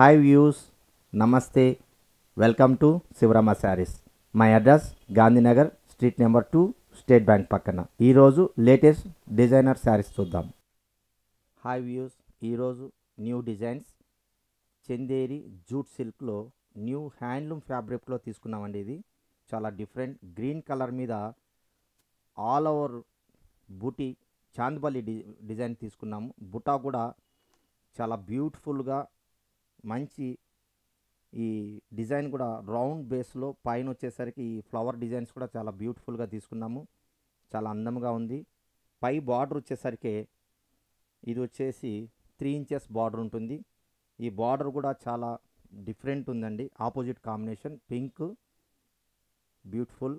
hi views నమస్తే welcome to Shivarama saris my address Gandhinagar street number two State Bank పక్కన ఈరోజు latest designer saris చూద్దాం hi views ఈరోజు న్యూ డిజైన్స్ చందేరి జూట్ సిల్క్లో న్యూ హ్యాండ్లూమ్ ఫ్యాబ్రిక్లో తీసుకున్నామండి ఇది చాలా డిఫరెంట్ గ్రీన్ కలర్ మీద ఆల్ ఓవర్ బూటీ చాంద్బలి డి డిజైన్ తీసుకున్నాము బుటా కూడా చాలా బ్యూటిఫుల్గా మంచి ఈ డిజైన్ కూడా రౌండ్ బేస్లో పైన వచ్చేసరికి ఈ ఫ్లవర్ డిజైన్స్ కూడా చాలా బ్యూటిఫుల్గా తీసుకున్నాము చాలా అందంగా ఉంది పై బార్డర్ వచ్చేసరికి ఇది వచ్చేసి త్రీ ఇంచెస్ బార్డర్ ఉంటుంది ఈ బార్డర్ కూడా చాలా డిఫరెంట్ ఉందండి ఆపోజిట్ కాంబినేషన్ పింక్ బ్యూటిఫుల్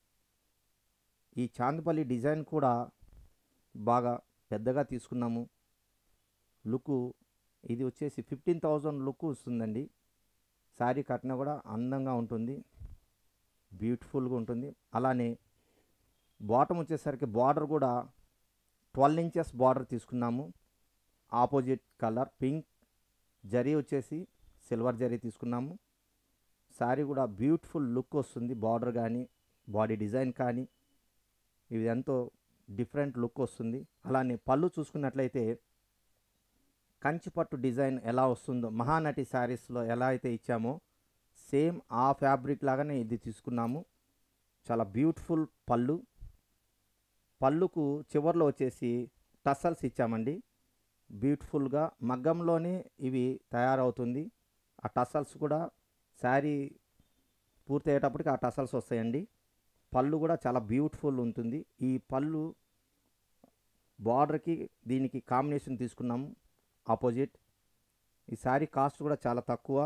ఈ చాందపల్లి డిజైన్ కూడా బాగా పెద్దగా తీసుకున్నాము లుక్ ఇది వచ్చేసి ఫిఫ్టీన్ థౌజండ్ లుక్ వస్తుందండి శారీ కట్టినా కూడా అందంగా ఉంటుంది బ్యూటిఫుల్గా ఉంటుంది అలానే బాటమ్ వచ్చేసరికి బార్డర్ కూడా ట్వెల్వ్ ఇంచెస్ బార్డర్ తీసుకున్నాము ఆపోజిట్ కలర్ పింక్ జరీ వచ్చేసి సిల్వర్ జరీ తీసుకున్నాము శారీ కూడా బ్యూటిఫుల్ లుక్ వస్తుంది బార్డర్ కానీ బాడీ డిజైన్ కానీ ఇది ఎంతో డిఫరెంట్ లుక్ వస్తుంది అలానే పళ్ళు చూసుకున్నట్లయితే కంచిపట్టు డిజైన్ ఎలా వస్తుందో మహానటి శారీస్లో ఎలా అయితే ఇచ్చామో సేమ్ ఆ ఫ్యాబ్రిక్ లాగానే ఇది తీసుకున్నాము చాలా బ్యూటిఫుల్ పళ్ళు పళ్ళుకు చివర్లో వచ్చేసి టసల్స్ ఇచ్చామండి బ్యూటిఫుల్గా మగ్గంలోనే ఇవి తయారవుతుంది ఆ టసల్స్ కూడా శారీ పూర్తి అయ్యేటప్పటికి ఆ టసల్స్ వస్తాయండి పళ్ళు కూడా చాలా బ్యూటిఫుల్ ఉంటుంది ఈ పళ్ళు బార్డర్కి దీనికి కాంబినేషన్ తీసుకున్నాము ఆపోజిట్ ఈ శారీ కాస్ట్ కూడా చాలా తక్కువ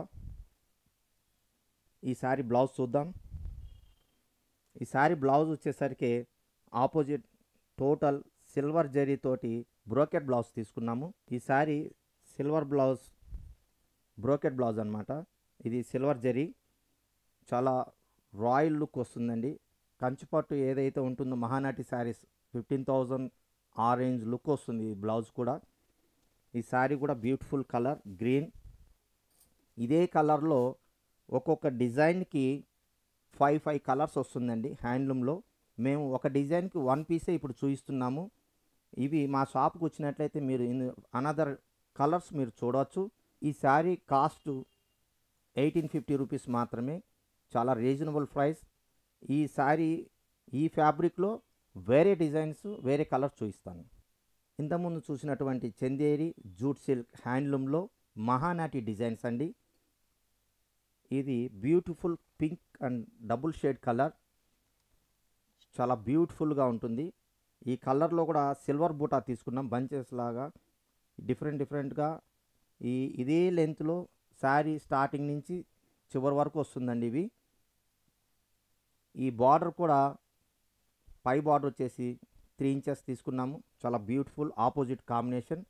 ఈ శారీ బ్లౌజ్ చూద్దాం ఈ శారీ బ్లౌజ్ వచ్చేసరికి ఆపోజిట్ టోటల్ సిల్వర్ జరీతోటి బ్రోకెట్ బ్లౌజ్ తీసుకున్నాము ఈ sari silver blouse brocade blouse అనమాట ఇది సిల్వర్ జరీ చాలా రాయల్ లుక్ వస్తుందండి కంచిపట్టు ఏదైతే ఉంటుందో మహానాటి శారీస్ ఫిఫ్టీన్ థౌజండ్ ఆ రేంజ్ లుక్ వస్తుంది ఈ బ్లౌజ్ కూడా ఈ శారీ కూడా బ్యూటిఫుల్ కలర్ గ్రీన్ ఇదే కలర్లో ఒక్కొక్క డిజైన్కి ఫైవ్ ఫైవ్ కలర్స్ వస్తుందండి హ్యాండ్లూమ్లో మేము ఒక డిజైన్కి వన్ పీసే ఇప్పుడు చూపిస్తున్నాము ఇవి మా షాప్కి వచ్చినట్లయితే మీరు అనదర్ కలర్స్ మీరు చూడవచ్చు ఈ sari cost eighteen fifty rupees మాత్రమే చాలా రీజనబుల్ ప్రైస్ ఈ శారీ ఈ ఫ్యాబ్రిక్లో వేరే డిజైన్స్ వేరే కలర్స్ చూపిస్తాను ఇంతకుముందు చూసినటువంటి చందేరి జూట్ సిల్క్ హ్యాండ్లూమ్లో మహానాటి డిజైన్స్ అండి ఇది beautiful pink and double shade colour చాలా బ్యూటిఫుల్గా ఉంటుంది ఈ కలర్లో కూడా సిల్వర్ బూటా తీసుకున్నాం బంచెస్ లాగా డిఫరెంట్ డిఫరెంట్గా ఈ ఇదే లెంత్లో శారీ స్టార్టింగ్ నుంచి చివరి వరకు వస్తుందండి ఇవి ఈ బార్డర్ కూడా పై బార్డర్ వచ్చేసి త్రీ ఇంచెస్ తీసుకున్నాము చాలా బ్యూటిఫుల్ ఆపోజిట్ కాంబినేషన్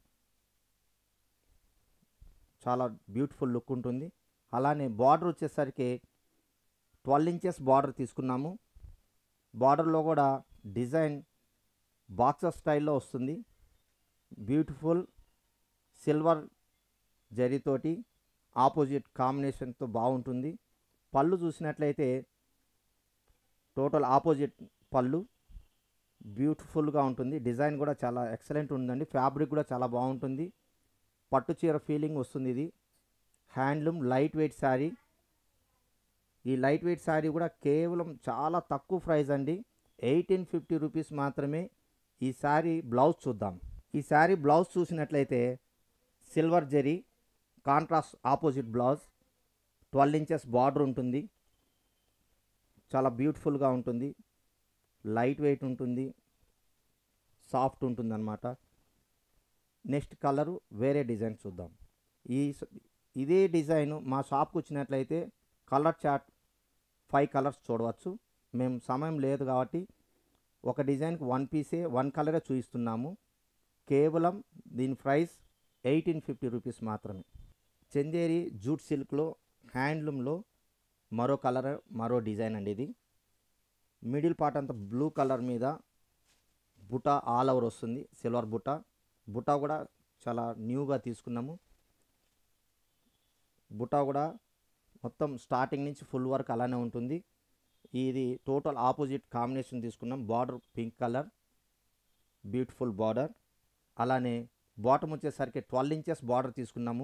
చాలా బ్యూటిఫుల్ లుక్ ఉంటుంది అలానే బార్డర్ వచ్చేసరికి ట్వెల్వ్ ఇంచెస్ బార్డర్ తీసుకున్నాము బార్డర్లో కూడా డిజైన్ బాక్సర్ స్టైల్లో వస్తుంది బ్యూటిఫుల్ సిల్వర్ జరీతోటి ఆపోజిట్ కాంబినేషన్తో బాగుంటుంది పళ్ళు చూసినట్లయితే టోటల్ ఆపోజిట్ పళ్ళు బ్యూటిఫుల్గా ఉంటుంది డిజైన్ కూడా చాలా ఎక్సలెంట్ ఉందండి ఫ్యాబ్రిక్ కూడా చాలా బాగుంటుంది పట్టు చీర ఫీలింగ్ వస్తుంది ఇది హ్యాండ్లూమ్ లైట్ వెయిట్ శారీ ఈ లైట్ వెయిట్ శారీ కూడా కేవలం చాలా తక్కువ ప్రైస్ అండి ఎయిటీన్ ఫిఫ్టీ రూపీస్ మాత్రమే ఈ శారీ బ్లౌజ్ చూద్దాం ఈ శారీ బ్లౌజ్ చూసినట్లయితే సిల్వర్ జరీ contrast opposite blouse twelve inches border ఉంటుంది చాలా బ్యూటిఫుల్గా ఉంటుంది లైట్ వెయిట్ ఉంటుంది సాఫ్ట్ ఉంటుంది అనమాట నెక్స్ట్ కలరు వేరే డిజైన్ చూద్దాం ఈ ఇదే డిజైన్ మా షాప్కి వచ్చినట్లయితే కలర్ చార్ట్ ఫైవ్ కలర్స్ చూడవచ్చు మేము సమయం లేదు కాబట్టి ఒక డిజైన్కి వన్ పీసే వన్ కలరే చూపిస్తున్నాము కేవలం దీని ప్రైస్ ఎయిటీన్ ఫిఫ్టీ రూపీస్ మాత్రమే చందేరి జూట్ సిల్క్లో హ్యాండ్లూమ్లో మరో కలర్ మరో డిజైన్ అండి ఇది మిడిల్ పార్ట్ అంతా బ్లూ కలర్ మీద బుటా ఆల్ ఓవర్ వస్తుంది సిల్వర్ బుటా బుటా కూడా చాలా న్యూగా తీసుకున్నాము బుటా కూడా మొత్తం స్టార్టింగ్ నుంచి ఫుల్ వర్క్ అలానే ఉంటుంది ఇది టోటల్ ఆపోజిట్ కాంబినేషన్ తీసుకున్నాం border pink colour beautiful border అలానే బాటమ్ వచ్చేసరికి ట్వెల్వ్ ఇంచెస్ బార్డర్ తీసుకున్నాము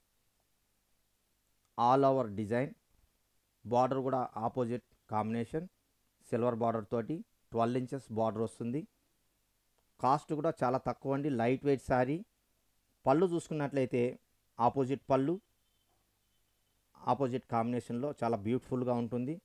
ఆల్ ఓవర్ డిజైన్ బార్డర్ కూడా ఆపోజిట్ కాంబినేషన్ సిల్వర్ బార్డర్ తోటి ట్వెల్వ్ ఇంచెస్ బార్డర్ వస్తుంది కాస్ట్ కూడా చాలా తక్కువ అండి లైట్ వెయిట్ శారీ పళ్ళు చూసుకున్నట్లయితే ఆపోజిట్ పళ్ళు ఆపోజిట్ కాంబినేషన్లో చాలా బ్యూటిఫుల్గా ఉంటుంది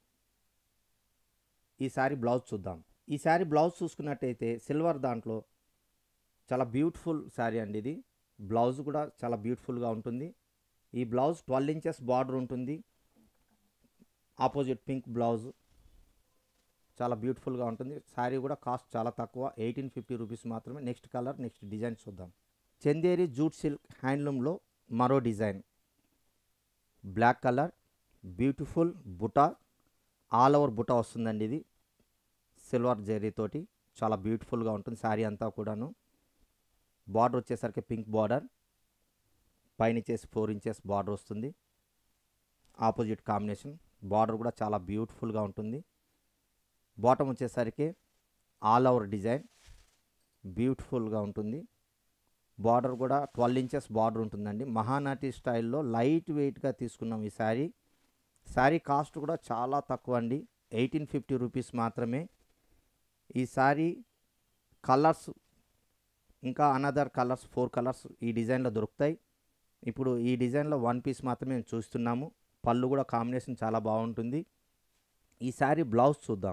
ఈ శారీ బ్లౌజ్ చూద్దాం ఈ శారీ బ్లౌజ్ చూసుకున్నట్టయితే సిల్వర్ దాంట్లో చాలా బ్యూటిఫుల్ శారీ అండి ఇది బ్లౌజ్ కూడా చాలా బ్యూటిఫుల్గా ఉంటుంది ఈ బ్లౌజ్ ట్వెల్వ్ ఇంచెస్ బార్డర్ ఉంటుంది ఆపోజిట్ పింక్ బ్లౌజ్ చాలా బ్యూటిఫుల్గా ఉంటుంది శారీ కూడా కాస్ట్ చాలా తక్కువ ఎయిటీన్ ఫిఫ్టీ రూపీస్ మాత్రమే నెక్స్ట్ కలర్ నెక్స్ట్ డిజైన్ చూద్దాం చందేరి జూట్ సిల్క్ హ్యాండ్లూమ్లో మరో డిజైన్ బ్లాక్ కలర్ బ్యూటిఫుల్ బుటా ఆల్ ఓవర్ బుటా వస్తుందండి ఇది సిల్వర్ జెరీతోటి చాలా బ్యూటిఫుల్గా ఉంటుంది శారీ అంతా కూడాను బార్డర్ వచ్చేసరికి పింక్ బార్డర్ పైన చేసి ఫోర్ ఇంచెస్ బార్డర్ వస్తుంది ఆపోజిట్ కాంబినేషన్ బార్డర్ కూడా చాలా బ్యూటిఫుల్గా ఉంటుంది బాటమ్ వచ్చేసరికి ఆల్ ఓవర్ డిజైన్ బ్యూటిఫుల్గా ఉంటుంది బార్డర్ కూడా ట్వెల్వ్ ఇంచెస్ బార్డర్ ఉంటుందండి మహానాటి స్టైల్లో లైట్ వెయిట్గా తీసుకున్నాం ఈ శారీ శారీ కాస్ట్ కూడా చాలా తక్కువ అండి ఎయిటీన్ ఫిఫ్టీ రూపీస్ మాత్రమే ఈ శారీ కలర్స్ ఇంకా అనదర్ కలర్స్ ఫోర్ కలర్స్ ఈ డిజైన్లో దొరుకుతాయి ఇప్పుడు ఈ డిజైన్లో వన్ పీస్ మాత్రమే మేము చూస్తున్నాము పళ్ళు కూడా కాంబినేషన్ చాలా బాగుంటుంది ఈ శారీ బ్లౌజ్ చూద్దాం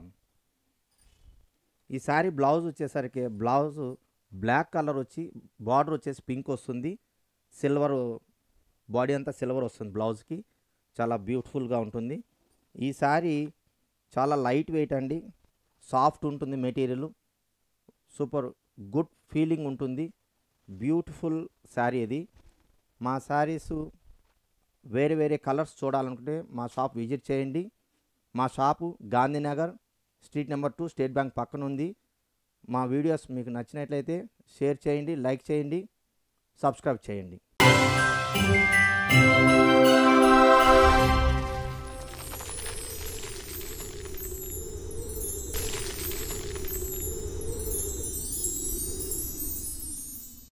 ఈ శారీ బ్లౌజ్ వచ్చేసరికి బ్లౌజ్ బ్లాక్ కలర్ వచ్చి బార్డర్ వచ్చేసి పింక్ వస్తుంది సిల్వర్ బాడీ అంతా సిల్వర్ వస్తుంది బ్లౌజ్కి చాలా బ్యూటిఫుల్గా ఉంటుంది ఈ శారీ చాలా లైట్ వెయిట్ అండి సాఫ్ట్ ఉంటుంది మెటీరియల్ సూపర్ గుడ్ ఫీలింగ్ ఉంటుంది బ్యూటిఫుల్ శారీ ఇది మా శారీస్ వేరే వేరే కలర్స్ చూడాలనుకుంటే మా షాప్ విజిట్ చేయండి మా shop Gandhinagar street number two State Bank పక్కన ఉంది మా వీడియోస్ మీకు నచ్చినట్లయితే షేర్ చేయండి లైక్ చేయండి సబ్స్క్రైబ్ చేయండి